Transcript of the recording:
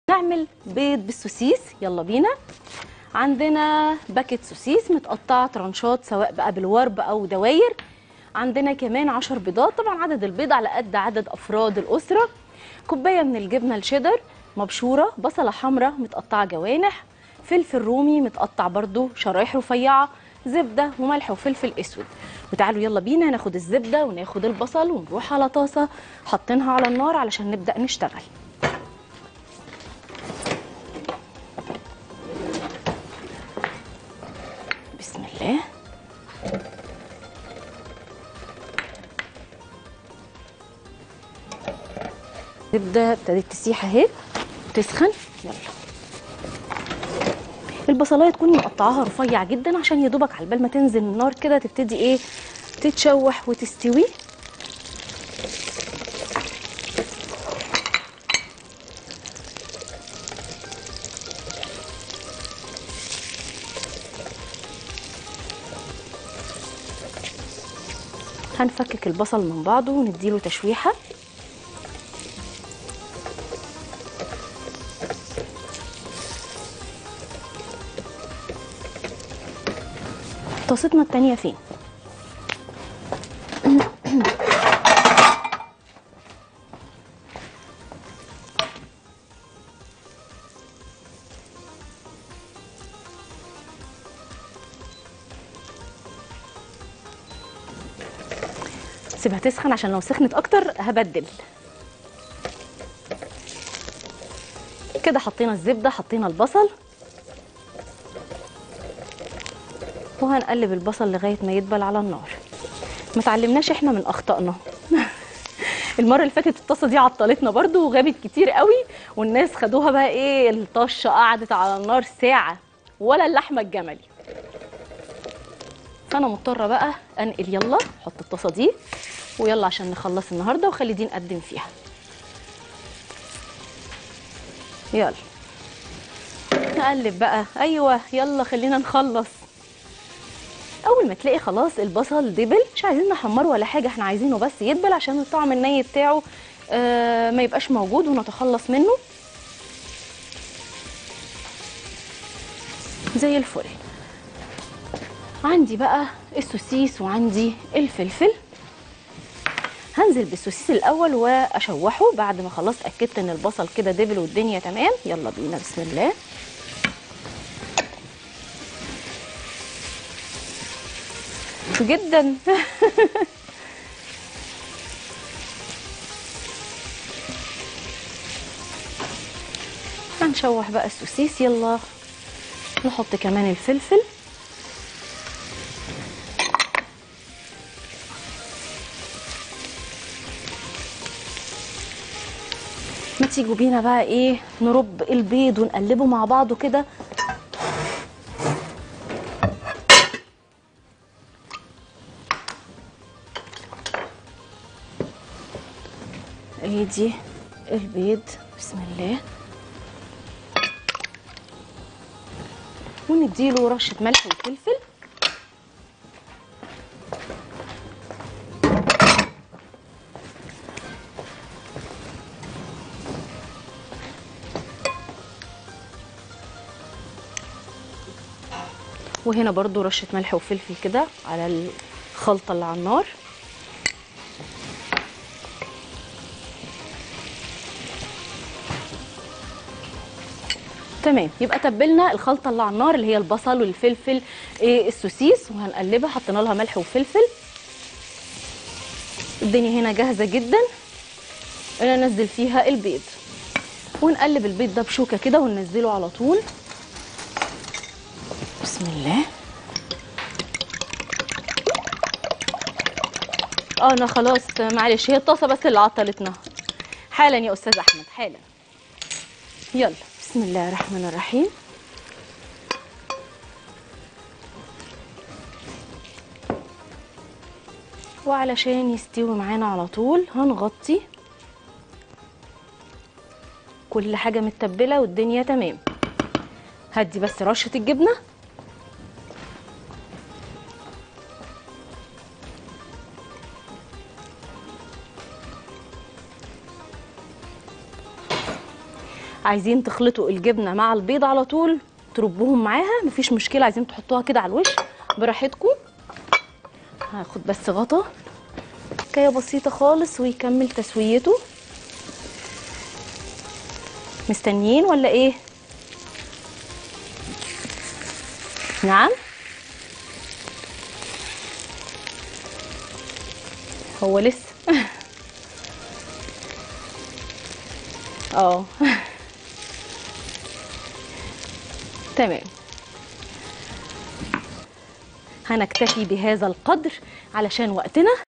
نعمل بيض بالسوسيس يلا بينا عندنا باكت سوسيس متقطعه ترانشات سواء بقى بالورب او دواير عندنا كمان 10 بيضات طبعا عدد البيض على قد عدد افراد الاسره كوبايه من الجبنه الشيدر مبشوره بصله حمراء متقطعه جوانح فلفل رومي متقطع برضو شرايح رفيعه زبده وملح وفلفل اسود وتعالوا يلا بينا ناخد الزبده وناخد البصل ونروح على طاسه حاطينها على النار علشان نبدا نشتغل بسم الله زبده ابتدت تسيح اهي تسخن يلا البصلايه تكوني مقطعاها رفيع جدا عشان يا دوبك على بال ما تنزل النار كده تبتدي ايه تتشوح وتستوي هنفكك البصل من بعضه ونديله تشويحه طاستنا التانية فين؟ سيبها تسخن عشان لو سخنت اكتر هبدل كده حطينا الزبده حطينا البصل وهنقلب البصل لغايه ما يدبل على النار ما تعلمناش احنا من اخطائنا المره اللي فاتت الطاسه دي عطلتنا برضو وغابت كتير قوي والناس خدوها بقى ايه الطشه قعدت على النار ساعه ولا اللحمه الجملي فانا مضطره بقى انقل يلا احط الطاسه دي ويلا عشان نخلص النهارده وخلي دي نقدم فيها يلا نقلب بقى ايوه يلا خلينا نخلص اول ما تلاقي خلاص البصل دبل مش عايزين نحمره ولا حاجه احنا عايزينه بس يدبل عشان الطعم الني بتاعه آه ما يبقاش موجود ونتخلص منه زي الفل عندي بقى السوسيس وعندي الفلفل هنزل بالسوسيس الاول واشوحه بعد ما خلاص اتاكدت ان البصل كده دبل والدنيا تمام يلا بينا بسم الله جدا هنشوح بقى السوسيس يلا نحط كمان الفلفل ما تيجوا بينا بقى ايه نرب البيض ونقلبه مع بعضه كده ادي البيض بسم الله ونديله رشه ملح وفلفل وهنا برضو رشه ملح وفلفل كده على الخلطه اللي على النار تمام يبقى تبلنا الخلطه اللي على النار اللي هي البصل والفلفل إيه السوسيس وهنقلبها حطينا لها ملح وفلفل الدنيا هنا جاهزه جدا انا انزل فيها البيض ونقلب البيض ده بشوكه كده وننزله على طول بسم الله اه انا خلاص معلش هي الطاسه بس اللي عطلتنا حالا يا استاذ احمد حالا يلا بسم الله الرحمن الرحيم وعلشان يستوي معانا على طول هنغطي كل حاجة متبلة والدنيا تمام هدي بس رشة الجبنة عايزين تخلطوا الجبنه مع البيض على طول تربوهم معاها مفيش مشكله عايزين تحطوها كده على الوش براحتكم هاخد بس غطا حكايه بسيطه خالص ويكمل تسويته مستنيين ولا ايه نعم هو لسه اه تمام هنكتفي بهذا القدر علشان وقتنا